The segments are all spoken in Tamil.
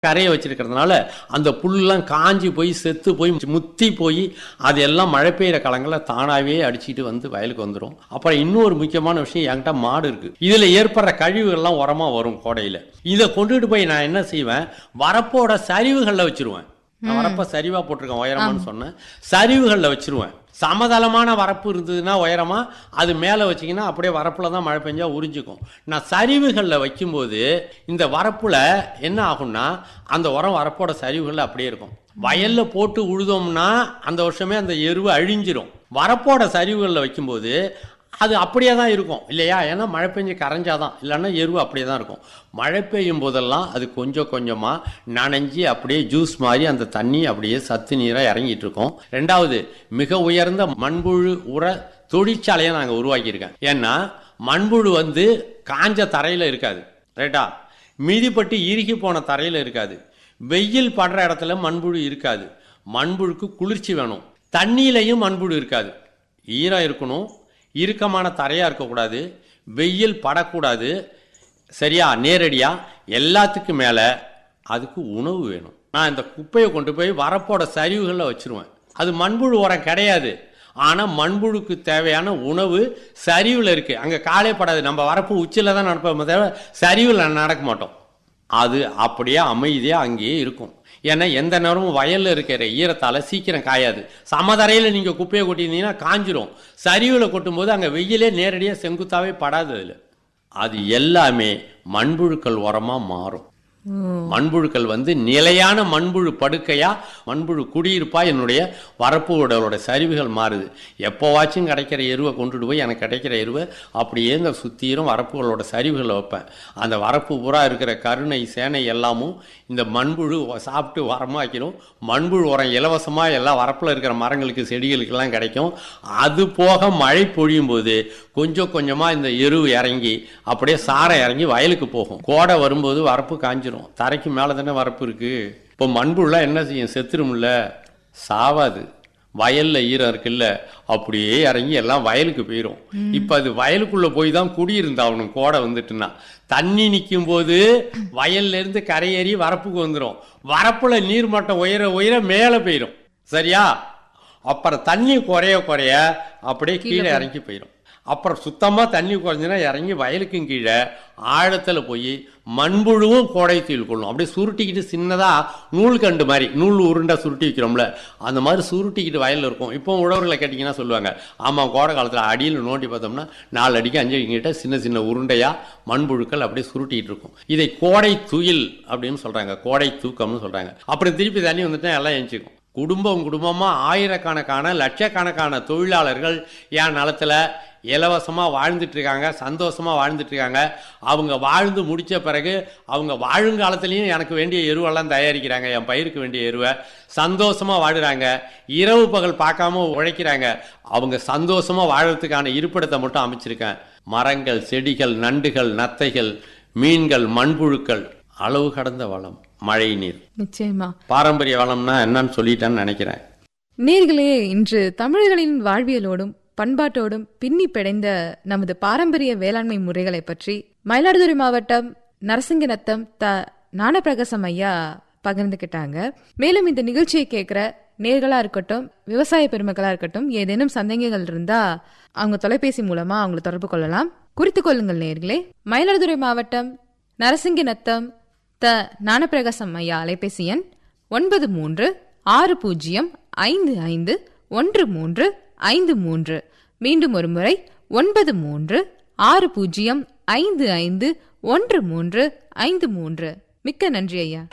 கரையை வச்சிருக்கிறதுனால அந்த புல்லாம் காஞ்சி போய் செத்து போய் முத்தி போய் அது எல்லாம் மழை பெய்யுற காலங்களில் தானாகவே அடிச்சிட்டு வந்து வயலுக்கு வந்துடும் அப்புறம் இன்னொரு முக்கியமான விஷயம் என்கிட்ட மாடு இருக்கு இதுல ஏற்படுற கழிவுகள்லாம் உரமா வரும் கோடையில இதை கொண்டுட்டு போய் நான் என்ன செய்வேன் வரப்போட சரிவுகளில் வச்சிருவேன் நான் வரப்ப சரிவா போட்டிருக்கேன் உயரமான்னு சொன்னேன் சரிவுகளில் வச்சிருவேன் சமதளமான வரப்பு இருந்ததுன்னா உயரமா அது மேலே வச்சீங்கன்னா அப்படியே வரப்புல தான் மழை பெஞ்சா உறிஞ்சிக்கும் நான் சரிவுகளில் வைக்கும்போது இந்த வரப்புல என்ன ஆகும்னா அந்த உரம் வரப்போட சரிவுகளில் அப்படியே இருக்கும் வயல்ல போட்டு உழுதோம்னா அந்த வருஷமே அந்த எருவு அழிஞ்சிரும் வரப்போட சரிவுகளில் வைக்கும்போது அது அப்படியே தான் இருக்கும் இல்லையா ஏன்னா மழை பெஞ்சு கரைஞ்சாதான் இல்லைன்னா எருவு அப்படியே தான் இருக்கும் மழை பெய்யும் போதெல்லாம் அது கொஞ்சம் கொஞ்சமாக நனைஞ்சி அப்படியே ஜூஸ் மாதிரி அந்த தண்ணி அப்படியே சத்து நீராக இறங்கிட்டு இருக்கும் ரெண்டாவது மிக உயர்ந்த மண்புழு உர தொழிற்சாலையை நாங்கள் உருவாக்கியிருக்கேன் ஏன்னா மண்புழு வந்து காஞ்ச தரையில் இருக்காது ரைட்டா மிதிப்பட்டு இறுகி போன தரையில் இருக்காது வெயில் படுற இடத்துல மண்புழு இருக்காது மண்புழுக்கு குளிர்ச்சி வேணும் தண்ணியிலையும் மண்புழு இருக்காது ஈரம் இருக்கணும் இறுக்கமான தரையாக இருக்கக்கூடாது வெயில் படக்கூடாது சரியா நேரடியாக எல்லாத்துக்கும் மேலே அதுக்கு உணவு வேணும் நான் இந்த குப்பையை கொண்டு போய் வரப்போட சரிவுகளில் வச்சிருவேன் அது மண்புழு உரம் கிடையாது ஆனால் மண்புழுக்கு தேவையான உணவு சரிவில் இருக்குது அங்கே காலே படாது நம்ம வரப்பு உச்சியில் தான் நடப்போமே தவிர சரிவில் நடக்க மாட்டோம் அது அப்படியே அமைதியாக அங்கேயே இருக்கும் ஏன்னா எந்த நேரமும் வயலில் இருக்கிற ஈரத்தால் சீக்கிரம் காயாது சமதரையில் நீங்கள் குப்பையை கொட்டியிருந்தீங்கன்னா காஞ்சிரும் சரிவில் கொட்டும்போது அங்கே வெயிலே நேரடியாக செங்குத்தாவே படாது அதில் அது எல்லாமே மண்புழுக்கள் உரமாக மாறும் மண்புழுக்கள் வந்து நிலையான மண்புழு படுக்கையா மண்புழு குடியிருப்பா என்னுடைய வரப்பு உடலோட சரிவுகள் மாறுது எப்போவாச்சும் கிடைக்கிற எருவை கொண்டுட்டு போய் எனக்கு கிடைக்கிற எருவை அப்படியே இந்த சுத்தீரும் வரப்புகளோட சரிவுகளை வைப்பேன் அந்த வரப்பு பூரா இருக்கிற கருணை சேனை எல்லாமும் இந்த மண்புழு சாப்பிட்டு வரமாக்கிடும் மண்புழு உரம் இலவசமாக எல்லா வரப்பில் இருக்கிற மரங்களுக்கு செடிகளுக்கெல்லாம் கிடைக்கும் அது போக மழை பொழியும் போது கொஞ்சம் கொஞ்சமாக இந்த எருவு இறங்கி அப்படியே சாரம் இறங்கி வயலுக்கு போகும் கோடை வரும்போது வரப்பு காஞ்சிரும் தரைக்கு மேலே தானே வரப்பு இருக்கு இப்போ மண்புழுலாம் என்ன செய்யும் செத்துரும்ல சாவாது வயல்ல ஈரம் இருக்குல்ல அப்படியே இறங்கி எல்லாம் வயலுக்கு போயிடும் இப்போ அது வயலுக்குள்ள போய் தான் குடியிருந்தாகணும் கோடை வந்துட்டுன்னா தண்ணி நிற்கும் போது வயல்ல இருந்து கரையேறி வரப்புக்கு வந்துடும் வரப்புல நீர்மட்டம் உயர உயர மேலே போயிடும் சரியா அப்புறம் தண்ணி குறைய குறைய அப்படியே கீழே இறங்கி போயிடும் அப்புறம் சுத்தமாக தண்ணி குறைஞ்சுன்னா இறங்கி வயலுக்கும் கீழே ஆழத்தில் போய் மண்புழுவும் கோடை தீல் கொள்ளும் அப்படியே சுருட்டிக்கிட்டு சின்னதாக நூல் கண்டு மாதிரி நூல் உருண்டை சுருட்டி வைக்கிறோம்ல அந்த மாதிரி சுருட்டிக்கிட்டு வயலில் இருக்கும் இப்போ உழவர்களை கேட்டிங்கன்னா சொல்லுவாங்க ஆமாம் கோடை காலத்தில் அடியில் நோண்டி பார்த்தோம்னா நாலு அடிக்கு அஞ்சு கிட்ட சின்ன சின்ன உருண்டையாக மண்புழுக்கள் அப்படியே சுருட்டிக்கிட்டு இருக்கும் இதை கோடை துயில் அப்படின்னு சொல்கிறாங்க கோடை தூக்கம்னு சொல்கிறாங்க அப்புறம் திருப்பி தண்ணி வந்துட்டா எல்லாம் எழுச்சிக்கும் குடும்பம் குடும்பமாக ஆயிரக்கணக்கான லட்சக்கணக்கான தொழிலாளர்கள் என் நிலத்தில் இலவசமாக வாழ்ந்துட்டு இருக்காங்க சந்தோஷமாக வாழ்ந்துட்டு இருக்காங்க அவங்க வாழ்ந்து முடித்த பிறகு அவங்க வாழுங்காலத்துலேயும் எனக்கு வேண்டிய எருவெல்லாம் தயாரிக்கிறாங்க என் பயிருக்கு வேண்டிய எருவை சந்தோஷமாக வாழுறாங்க இரவு பகல் பார்க்காம உழைக்கிறாங்க அவங்க சந்தோஷமாக வாழறதுக்கான இருப்பிடத்தை மட்டும் அமைச்சிருக்கேன் மரங்கள் செடிகள் நண்டுகள் நத்தைகள் மீன்கள் மண்புழுக்கள் அளவு கடந்த வளம் மழை நீர் நிச்சயமா பாரம்பரிய வளம்னா என்னன்னு சொல்லிட்டேன்னு நினைக்கிறேன் நேர்களே இன்று தமிழர்களின் வாழ்வியலோடும் பண்பாட்டோடும் பின்னி பிடைந்த நமது பாரம்பரிய வேளாண்மை முறைகளை பற்றி மயிலாடுதுறை மாவட்டம் நரசிங்கநத்தம் த ஞானப்பிரகாசம் ஐயா பகிர்ந்துக்கிட்டாங்க மேலும் இந்த நிகழ்ச்சியை கேட்குற நேர்களா இருக்கட்டும் விவசாய பெருமக்களா இருக்கட்டும் ஏதேனும் சந்தேகங்கள் இருந்தா அவங்க தொலைபேசி மூலமா அவங்களை தொடர்பு கொள்ளலாம் குறித்து கொள்ளுங்கள் நேர்களே மயிலாடுதுறை மாவட்டம் நரசிங்கநத்தம் த ஞானப்பிரகாசம் ஐயா அலைபேசி எண் ஒன்பது மூன்று ஆறு பூஜ்ஜியம் ஐந்து ஐந்து ஒன்று மூன்று ஐந்து மூன்று மீண்டும் ஒரு முறை ஒன்பது மூன்று ஆறு பூஜ்ஜியம் ஐந்து ஐந்து ஒன்று மூன்று ஐந்து மூன்று மிக்க நன்றி ஐயா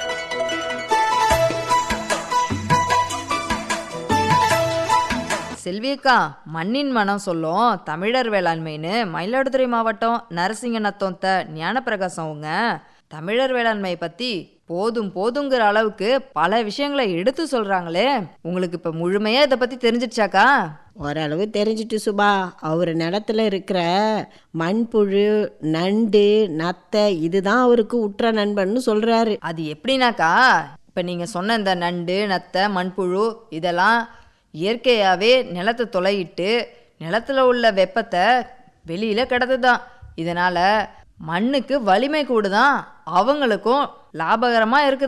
செல்வியக்கா மண்ணின் மனம் சொல்லும் தமிழர் வேளாண்மைன்னு மயிலாடுதுறை மாவட்டம் நரசிங்கநத்தம் த ஞானப்பிரகாசம் அவங்க தமிழர் வேளாண்மையை பத்தி போதும் போதுங்கிற அளவுக்கு பல விஷயங்களை எடுத்து சொல்றாங்களே உங்களுக்கு இப்ப முழுமையா இதை பத்தி தெரிஞ்சிடுச்சாக்கா ஓரளவு தெரிஞ்சிட்டு சுபா அவர் நிலத்துல இருக்கிற மண்புழு நண்டு நத்தை இதுதான் அவருக்கு உற்ற நண்பன்னு சொல்றாரு அது எப்படின்னாக்கா இப்ப நீங்க சொன்ன இந்த நண்டு நத்தை மண்புழு இதெல்லாம் இயற்கையாகவே நிலத்தை துளையிட்டு நிலத்துல உள்ள வெப்பத்தை வெளியில கிடத்துதான் இதனால மண்ணுக்கு வலிமை கூடுதான் அவங்களுக்கும் லாபகரமா இருக்குது